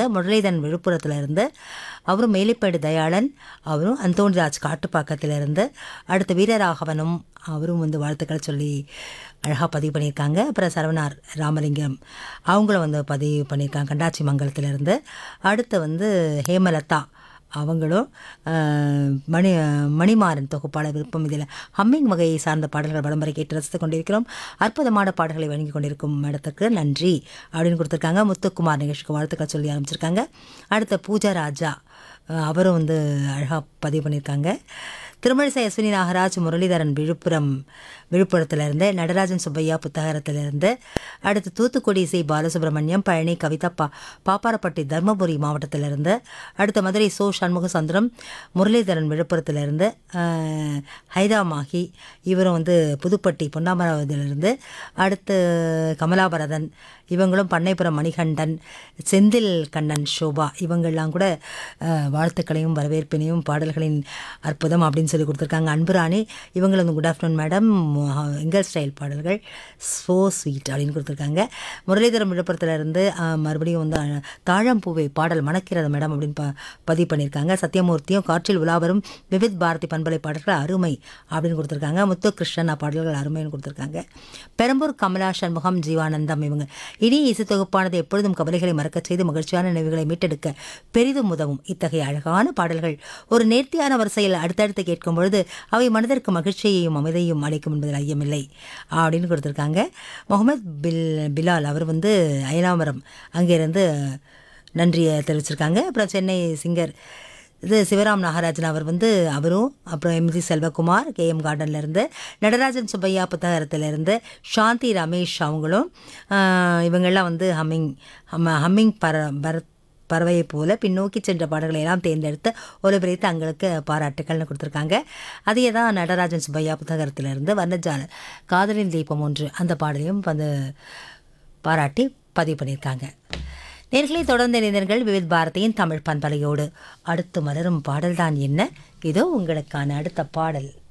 முரளிதரன் விழுப்புரத்துல இருந்து அவரும் மேலிப்பேடு தயாளன் அவரும் அந்தோணிராஜ் காட்டுப்பாக்கத்துல இருந்து அடுத்து வீரராகவனும் அவரும் வந்து வாழ்த்துக்கள் சொல்லி அழகாக பதிவு பண்ணியிருக்காங்க அப்புறம் சரவணார் ராமலிங்கம் அவங்களும் வந்து பதிவு பண்ணியிருக்காங்க கண்டாச்சி மங்கலத்திலேருந்து அடுத்து வந்து ஹேமலதா அவங்களும் அஹ், மணி மணிமாறன் தொகுப்பாளர் விருப்பம் இதில் ஹம்மிங் வகையை சார்ந்த பாடல்கள் வடம்பரை கேட்டு ரசித்துக் கொண்டிருக்கிறோம் அற்புதமான பாடல்களை வழங்கி கொண்டிருக்கும் இடத்துக்கு நன்றி அப்படின்னு கொடுத்துருக்காங்க முத்துக்குமார் நிகழ்ச்சிக்கு வாழ்த்துக்கள் சொல்லி ஆரம்பிச்சிருக்காங்க அடுத்த பூஜா ராஜா அஹ், அவரும் வந்து அழகாக பதிவு பண்ணியிருக்காங்க திருமழிசை அஸ்வினி நாகராஜ் முரளிதரன் விழுப்புரம் விழுப்புரத்திலிருந்து நடராஜன் சுப்பையா புத்தகரத்திலிருந்து அடுத்து தூத்துக்குடி சி பாலசுப்ரமணியம் பழனி கவிதா பா பாப்பாரப்பட்டி தர்மபுரி மாவட்டத்திலிருந்து அடுத்து மதுரை சோ சண்முக சுந்தரம் முரளிதரன் விழுப்புரத்திலிருந்து ஆஹ், ஹைதா மாஹி இவரும் வந்து புதுப்பட்டி பொன்னாமராவதிலிருந்து அடுத்து கமலாபரதன் இவங்களும் பண்ணைப்புறம் மணிகண்டன் செந்தில் கண்ணன் சோபா இவங்கெல்லாம் கூட அஹ், வாழ்த்துக்களையும் வரவேற்பினையும் பாடல்களின் அற்புதம் அப்படின்னு சொல்லி கொடுத்துருக்காங்க அன்புராணி இவங்களும் வந்து குட் ஆஃப்டர்நூன் மேடம் எங்கள் ஸ்டைல் பாடல்கள் ஸோ ஸ்வீட் அப்படின்னு கொடுத்துருக்காங்க முரளிதரம் விழுப்புரத்துல இருந்து அஹ், மறுபடியும் வந்து அஹ், தாழம்பூவை பாடல் மணக்கிறது மேடம் அப்படின்னு ப பதிவு பண்ணியிருக்காங்க சத்யமூர்த்தியும் காற்றில் உலாவரும் விவித் பாரதி பண்பலை பாடல்கள் அருமை அப்படின்னு கொடுத்துருக்காங்க முத்து கிருஷ்ணன் பாடல்கள் அருமைன்னு கொடுத்துருக்காங்க பெரம்பூர் கமலா சண்முகம் ஜீவானந்தம் இவங்க இனி இசை தொகுப்பானது எப்பொழுதும் கவலைகளை மறக்கச் செய்து மகிழ்ச்சியான நினைவுகளை மீட்டெடுக்க பெரிதும் உதவும் இத்தகைய அழகான பாடல்கள் ஒரு நேர்த்தியான வரிசையில் அடுத்தடுத்து கேட்கும் பொழுது அவை மனதிற்கு மகிழ்ச்சியையும் அமைதியையும் அளிக்கும் என்பதில் ஐயமில்லை அப்படின்னு கொடுத்துருக்காங்க முகமது பில் பிலால் அவர் வந்து அயனாமரம் அங்கிருந்து நன்றியை தெரிவிச்சிருக்காங்க அப்புறம் சென்னை சிங்கர் இது சிவராம் நாகராஜன் அவர் வந்து அவரும் அப்புறம் எம்ஜி செல்வகுமார் கே எம் கார்டன்லேருந்து நடராஜன் சுப்பையா புத்தகத்திலேருந்து சாந்தி ரமேஷ் அவங்களும் ஆஹ், இவங்கெல்லாம் வந்து ஹம்மிங் ஹம்ம ஹம்மிங் பர பரத் பறவையை போல பின்னோக்கி சென்ற பாடல்களை எல்லாம் தேர்ந்தெடுத்து ஒலிபரித்து தங்களுக்கு பாராட்டுக்கள்னு கொடுத்துருக்காங்க அதே தான் நடராஜன் சுப்பையா புத்தகத்திலிருந்து வர்ணஜால காதலின் தீபம் ஒன்று அந்த பாடலையும் வந்து பாராட்டி பதிவு பண்ணியிருக்காங்க நேர்களை தொடர்ந்த இணைந்தர்கள் விவித் பாரதியின் தமிழ் பண்பலையோடு அடுத்து மலரும் பாடல்தான் என்ன இதோ உங்களுக்கான அடுத்த பாடல்